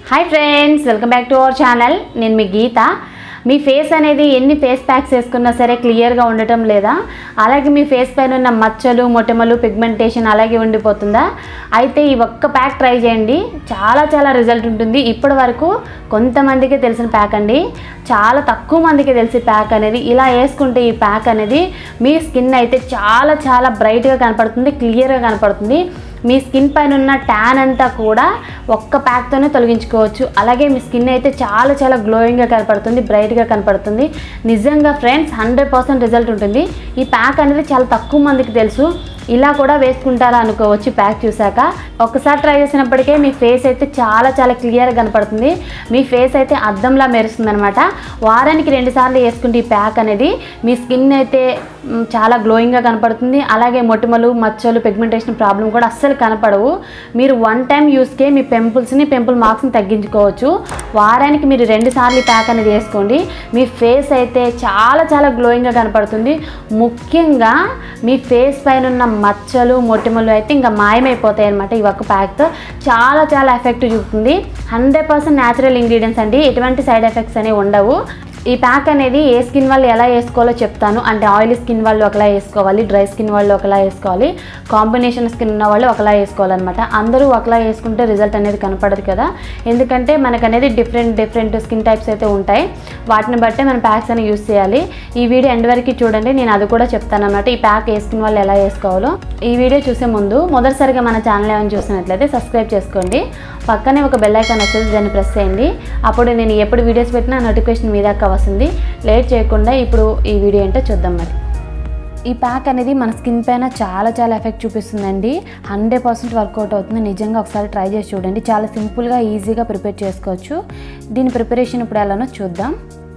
hi friends welcome back to our channel నేను మీ గీత మీ face అనేది ఎన్ని ఫేస్ ప్యాక్స్ వేసుకున్నా సరే క్లియర్గా ఉండటం లేదా అలాగే మీ ఫేస్ పైన ఉన్న మచ్చలు మొటిమలు పిగ్మెంటేషన్ అలాగే ఉండిపోతుందా అయితే ఈ ఒక్క ప్యాక్ ట్రై చేయండి చాలా చాలా రిజల్ట్ ఉంటుంది ఇప్పటి వరకు కొంతమందికి తెలిసిన ప్యాక్ అండి చాలా తక్కువ మందికి తెలిసి ప్యాక్ అనేది ఇలా వేసుకుంటే ఈ ప్యాక్ అనేది మీ స్కిన్ అయితే చాలా చాలా బ్రైట్గా కనపడుతుంది క్లియర్గా కనపడుతుంది మీ స్కిన్ పైన ఉన్న ట్యాన్ అంతా కూడా ఒక్క ప్యాక్తోనే తొలగించుకోవచ్చు అలాగే మీ స్కిన్ అయితే చాలా చాలా గ్లోయింగ్గా కనపడుతుంది బ్రైట్గా కనపడుతుంది నిజంగా ఫ్రెండ్స్ హండ్రెడ్ పర్సెంట్ రిజల్ట్ ఉంటుంది ఈ ప్యాక్ అనేది చాలా తక్కువ మందికి తెలుసు ఇలా కూడా వేసుకుంటారా అనుకోవచ్చు ఈ ప్యాక్ చూసాక ఒక్కసారి ట్రై చేసినప్పటికే మీ ఫేస్ అయితే చాలా చాలా క్లియర్గా కనపడుతుంది మీ ఫేస్ అయితే అద్దంలా మెరుస్తుంది అనమాట వారానికి రెండు సార్లు వేసుకుంటే ఈ ప్యాక్ అనేది మీ స్కిన్ అయితే మ్, చాలా గ్లోయింగ్గా కనపడుతుంది అలాగే మొటిమలు మచ్చలు పిగ్మెంటేషన్ ప్రాబ్లం కూడా అస్సలు కనపడవు మీరు వన్ టైం యూస్కే మీ పెంపుల్స్ని పెంపుల్ మార్క్స్ని తగ్గించుకోవచ్చు వారానికి మీరు రెండు సార్లు ఈ ప్యాక్ అనేది వేసుకోండి మీ ఫేస్ అయితే చాలా చాలా గ్లోయింగ్గా కనపడుతుంది ముఖ్యంగా మీ ఫేస్ పైన ఉన్న మచ్చలు మొటిమలు అయితే ఇంకా మాయమైపోతాయి అనమాట ఈ ఒక్క ప్యాక్తో చాలా చాలా ఎఫెక్ట్ చూపుతుంది హండ్రెడ్ పర్సెంట్ న్యాచురల్ ఇంగ్రీడియంట్స్ అండి ఎటువంటి సైడ్ ఎఫెక్ట్స్ అనేవి ఉండవు ఈ ప్యాక్ అనేది ఏ స్కిన్ వాళ్ళు ఎలా వేసుకోవాలో చెప్తాను అంటే ఆయిలీ స్కిన్ వాళ్ళు ఒకలా వేసుకోవాలి డ్రై స్కిన్ వాళ్ళు ఒకలా వేసుకోవాలి కాంబినేషన్ స్కిన్ ఉన్న వాళ్ళు ఒకలా వేసుకోవాలన్నమాట అందరూ ఒకలా వేసుకుంటే రిజల్ట్ అనేది కనపడదు కదా ఎందుకంటే మనకు అనేది డిఫరెంట్ డిఫరెంట్ స్కిన్ టైప్స్ అయితే ఉంటాయి వాటిని బట్టే మనం ప్యాక్స్ అని యూస్ చేయాలి ఈ వీడియో ఎండ్ వరకు చూడండి నేను అది కూడా చెప్తాను అన్నమాట ఈ ప్యాక్ ఏ స్కిన్ వాళ్ళు ఎలా వేసుకోవాలో ఈ వీడియో చూసే ముందు మొదటిసారిగా మన ఛానల్ ఏమైనా చూసినట్లయితే సబ్స్క్రైబ్ చేసుకోండి పక్కనే ఒక బెల్ ఐకాన్ వస్తుంది దాన్ని ప్రెస్ చేయండి అప్పుడు నేను ఎప్పుడు వీడియోస్ పెట్టినా నోటిఫికేషన్ మీ దాకా వస్తుంది లేట్ చేయకుండా ఇప్పుడు ఈ వీడియో ఏంటో చూద్దాం మరి ఈ ప్యాక్ అనేది మన స్కిన్ పైన చాలా చాలా ఎఫెక్ట్ చూపిస్తుందండి హండ్రెడ్ పర్సెంట్ వర్కౌట్ అవుతుంది నిజంగా ఒకసారి ట్రై చేసి చూడండి చాలా సింపుల్గా ఈజీగా ప్రిపేర్ చేసుకోవచ్చు దీని ప్రిపరేషన్ ఇప్పుడు ఎలానో చూద్దాం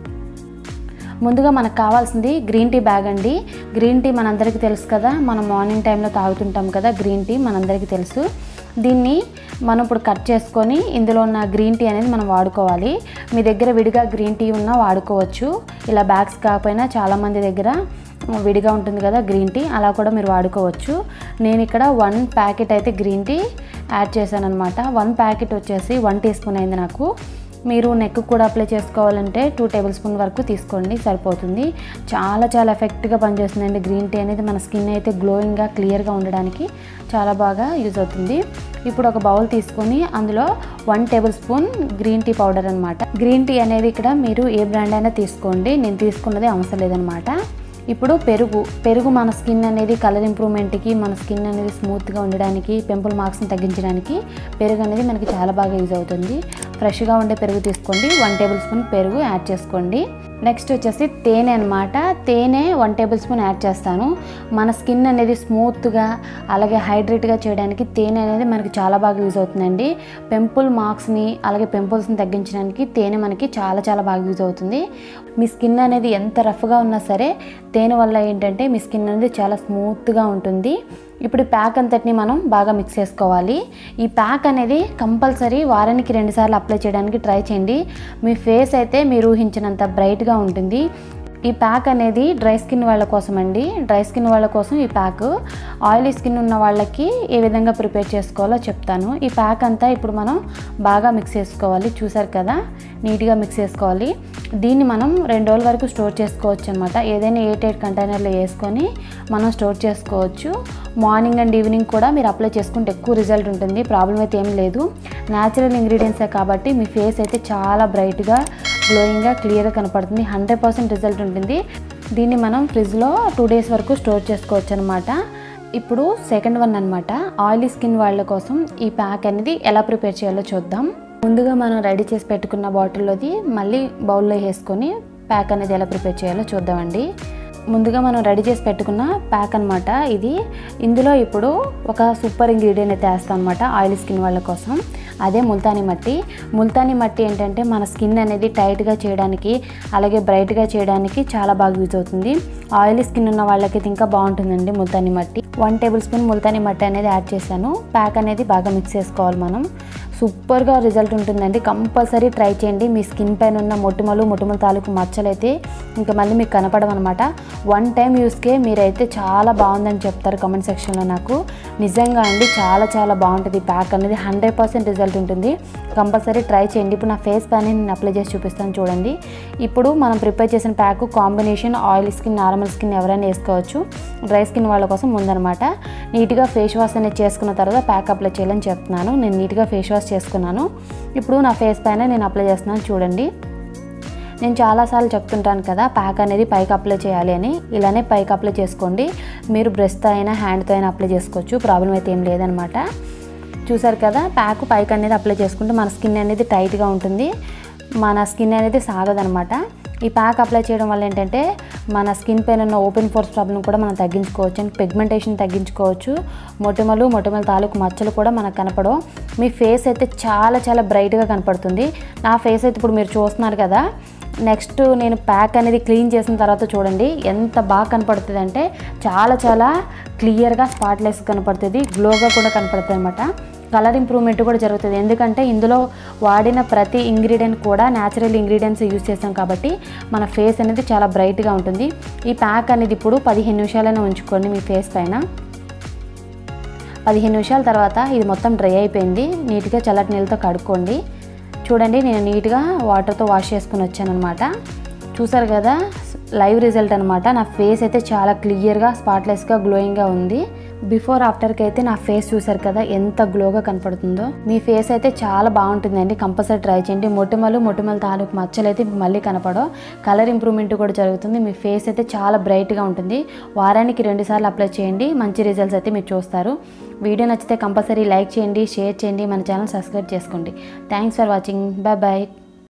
ముందుగా మనకు కావాల్సింది గ్రీన్ టీ బ్యాగ్ అండి గ్రీన్ టీ మనందరికీ తెలుసు కదా మనం మార్నింగ్ టైంలో తాగుతుంటాం కదా గ్రీన్ టీ మనందరికీ తెలుసు దీన్ని మనం ఇప్పుడు కట్ చేసుకొని ఇందులో ఉన్న గ్రీన్ టీ అనేది మనం వాడుకోవాలి మీ దగ్గర విడిగా గ్రీన్ టీ ఉన్నా వాడుకోవచ్చు ఇలా బ్యాగ్స్ కాకపోయినా చాలామంది దగ్గర విడిగా ఉంటుంది కదా గ్రీన్ టీ అలా కూడా మీరు వాడుకోవచ్చు నేను ఇక్కడ వన్ ప్యాకెట్ అయితే గ్రీన్ టీ యాడ్ చేశాను అనమాట వన్ ప్యాకెట్ వచ్చేసి వన్ టీ స్పూన్ అయింది నాకు మీరు నెక్ కూడా అప్లై చేసుకోవాలంటే టూ టేబుల్ స్పూన్ వరకు తీసుకోండి సరిపోతుంది చాలా చాలా ఎఫెక్ట్గా పనిచేస్తుందండి గ్రీన్ టీ అనేది మన స్కిన్ అయితే గ్లోయింగ్గా క్లియర్గా ఉండడానికి చాలా బాగా యూజ్ అవుతుంది ఇప్పుడు ఒక బౌల్ తీసుకొని అందులో one tablespoon green tea powder అనమాట గ్రీన్ టీ అనేది ఇక్కడ మీరు ఏ బ్రాండ్ అయినా తీసుకోండి నేను తీసుకున్నది అవసరం లేదనమాట ఇప్పుడు పెరుగు పెరుగు మన స్కిన్ అనేది కలర్ ఇంప్రూవ్మెంట్కి మన స్కిన్ అనేది స్మూత్గా ఉండడానికి పెంపుల్ మార్క్స్ని తగ్గించడానికి పెరుగు అనేది మనకి చాలా బాగా యూజ్ అవుతుంది ఫ్రెష్గా ఉండే పెరుగు తీసుకోండి వన్ టేబుల్ స్పూన్ పెరుగు యాడ్ చేసుకోండి నెక్స్ట్ వచ్చేసి తేనె అనమాట తేనె వన్ టేబుల్ స్పూన్ యాడ్ చేస్తాను మన స్కిన్ అనేది స్మూత్గా అలాగే హైడ్రేట్గా చేయడానికి తేనె అనేది మనకి చాలా బాగా యూజ్ అవుతుందండి పెంపుల్ మార్క్స్ని అలాగే పింపుల్స్ని తగ్గించడానికి తేనె మనకి చాలా చాలా బాగా యూజ్ అవుతుంది మీ స్కిన్ అనేది ఎంత రఫ్గా ఉన్నా సరే తేనె వల్ల ఏంటంటే మీ స్కిన్ అనేది చాలా స్మూత్గా ఉంటుంది ఇప్పుడు ఈ ప్యాక్ అంతటిని మనం బాగా మిక్స్ చేసుకోవాలి ఈ ప్యాక్ అనేది కంపల్సరీ వారానికి రెండుసార్లు అప్లై చేయడానికి ట్రై చేయండి మీ ఫేస్ అయితే మీరు ఊహించినంత బ్రైట్గా ఉంటుంది ఈ ప్యాక్ అనేది డ్రై స్కిన్ వాళ్ళ కోసం అండి డ్రై స్కిన్ వాళ్ళ కోసం ఈ ప్యాక్ ఆయిలీ స్కిన్ ఉన్న వాళ్ళకి ఏ విధంగా ప్రిపేర్ చేసుకోవాలో చెప్తాను ఈ ప్యాక్ అంతా ఇప్పుడు మనం బాగా మిక్స్ చేసుకోవాలి చూసారు కదా నీట్గా మిక్స్ చేసుకోవాలి దీన్ని మనం రెండు రోజుల వరకు స్టోర్ చేసుకోవచ్చు అనమాట ఏదైనా ఎయిట్ ఎయిట్ కంటైనర్లో వేసుకొని మనం స్టోర్ చేసుకోవచ్చు మార్నింగ్ అండ్ ఈవినింగ్ కూడా మీరు అప్లై చేసుకుంటే ఎక్కువ రిజల్ట్ ఉంటుంది ప్రాబ్లం అయితే ఏం లేదు న్యాచురల్ ఇంగ్రీడియంట్సే కాబట్టి మీ ఫేస్ అయితే చాలా బ్రైట్గా గ్లోయింగ్గా క్లియర్గా కనపడుతుంది హండ్రెడ్ పర్సెంట్ రిజల్ట్ ఉంటుంది దీన్ని మనం ఫ్రిడ్జ్లో టూ డేస్ వరకు స్టోర్ చేసుకోవచ్చు అనమాట ఇప్పుడు సెకండ్ వన్ అనమాట ఆయిలీ స్కిన్ వాళ్ళ కోసం ఈ ప్యాక్ అనేది ఎలా ప్రిపేర్ చేయాలో చూద్దాం ముందుగా మనం రెడీ చేసి పెట్టుకున్న బాటిల్లోది మళ్ళీ బౌల్లో వేసుకొని ప్యాక్ అనేది ఎలా ప్రిపేర్ చేయాలో చూద్దామండి ముందుగా మనం రెడీ చేసి పెట్టుకున్న ప్యాక్ అనమాట ఇది ఇందులో ఇప్పుడు ఒక సూపర్ ఇంగ్రీడియంట్ అయితే వేస్తాం అనమాట ఆయిల్ స్కిన్ వాళ్ళ కోసం అదే ముల్తానీ మట్టి ముల్తానీ మట్టి ఏంటంటే మన స్కిన్ అనేది టైట్గా చేయడానికి అలాగే బ్రైట్గా చేయడానికి చాలా బాగా యూజ్ అవుతుంది ఆయిలీ స్కిన్ ఉన్న వాళ్ళకి ఇంకా బాగుంటుందండి ముల్తానీ మట్టి వన్ టేబుల్ స్పూన్ ముల్తానీ మట్టి అనేది యాడ్ చేశాను ప్యాక్ అనేది బాగా మిక్స్ చేసుకోవాలి మనం సూపర్గా రిజల్ట్ ఉంటుందండి కంపల్సరీ ట్రై చేయండి మీ స్కిన్ పైన ఉన్న మొటిమలు మొటిమల తాలూకు మచ్చలైతే ఇంకా మళ్ళీ మీకు కనపడమన్నమాట వన్ టైం యూస్కే మీరైతే చాలా బాగుందని చెప్తారు కమెంట్ సెక్షన్లో నాకు నిజంగా అండి చాలా చాలా బాగుంటుంది ఈ ప్యాక్ అనేది హండ్రెడ్ పర్సెంట్ రిజల్ట్ రిజల్ట్ ఉంటుంది కంపల్సరీ ట్రై చేయండి ఇప్పుడు నా ఫేస్ పైన నేను అప్లై చేసి చూపిస్తాను చూడండి ఇప్పుడు మనం ప్రిపేర్ చేసిన pack combination oil skin normal skin ఎవరైనా వేసుకోవచ్చు డ్రై స్కిన్ వాళ్ళ కోసం ముందనమాట నీట్గా ఫేస్ వాష్ అనేది చేసుకున్న తర్వాత ప్యాక్ అప్లై చేయాలని చెప్తున్నాను నేను నీట్గా ఫేస్ వాష్ చేసుకున్నాను ఇప్పుడు నా ఫేస్ పైన నేను అప్లై చేస్తున్నాను చూడండి నేను చాలాసార్లు చెప్తుంటాను కదా ప్యాక్ అనేది పైకి అప్లై చేయాలి అని ఇలానే పైకి అప్లై చేసుకోండి మీరు బ్రష్తో అయినా హ్యాండ్తో అయినా అప్లై చేసుకోవచ్చు ప్రాబ్లం అయితే ఏం లేదనమాట చూసారు కదా ప్యాక్ పైకి అనేది అప్లై చేసుకుంటే మన స్కిన్ అనేది టైట్గా ఉంటుంది మన స్కిన్ అనేది సాగదనమాట ఈ ప్యాక్ అప్లై చేయడం వల్ల ఏంటంటే మన స్కిన్ పైన ఉన్న ఓపెన్ ఫోర్స్ ప్రాబ్లం కూడా మనం తగ్గించుకోవచ్చు అండ్ పిగ్మెంటేషన్ తగ్గించుకోవచ్చు మొటిమలు మొటిమల తాలూకు మచ్చలు కూడా మనకు కనపడవు మీ ఫేస్ అయితే చాలా చాలా బ్రైట్గా కనపడుతుంది నా ఫేస్ అయితే ఇప్పుడు మీరు చూస్తున్నారు కదా నెక్స్ట్ నేను ప్యాక్ అనేది క్లీన్ చేసిన తర్వాత చూడండి ఎంత బాగా కనపడుతుంది అంటే చాలా చాలా క్లియర్గా స్పాట్లెస్ కనపడుతుంది గ్లోగా కూడా కనపడుతుంది అనమాట కలర్ ఇంప్రూవ్మెంట్ కూడా జరుగుతుంది ఎందుకంటే ఇందులో వాడిన ప్రతి ఇంగ్రీడియంట్ కూడా న్యాచురల్ ఇంగ్రీడియంట్స్ యూజ్ చేస్తాం కాబట్టి మన ఫేస్ అనేది చాలా బ్రైట్గా ఉంటుంది ఈ ప్యాక్ అనేది ఇప్పుడు పదిహేను నిమిషాలైనా ఉంచుకోండి మీ ఫేస్ పైన పదిహేను నిమిషాల తర్వాత ఇది మొత్తం డ్రై అయిపోయింది నీట్గా చల్లటి నీళ్ళతో కడుక్కోండి చూడండి నేను నీట్గా వాటర్తో వాష్ చేసుకుని వచ్చానమాట చూసారు కదా లైవ్ రిజల్ట్ అనమాట నా ఫేస్ అయితే చాలా క్లియర్గా స్పాట్లెస్గా గ్లోయింగ్గా ఉంది బిఫోర్ ఆఫ్టర్కి అయితే నా ఫేస్ చూసారు కదా ఎంత గ్లోగా కనపడుతుందో మీ ఫేస్ అయితే చాలా బాగుంటుందండి కంపల్సరీ ట్రై చేయండి మొటిమలు మొటిమల తాలూకు మచ్చలు అయితే మళ్ళీ కనపడవు కలర్ ఇంప్రూవ్మెంట్ కూడా జరుగుతుంది మీ ఫేస్ అయితే చాలా బ్రైట్గా ఉంటుంది వారానికి రెండు సార్లు అప్లై చేయండి మంచి రిజల్ట్స్ అయితే మీరు చూస్తారు వీడియో నచ్చితే కంపల్సరీ లైక్ చేయండి షేర్ చేయండి మన ఛానల్ సబ్స్క్రైబ్ చేసుకోండి thanks for watching bye bye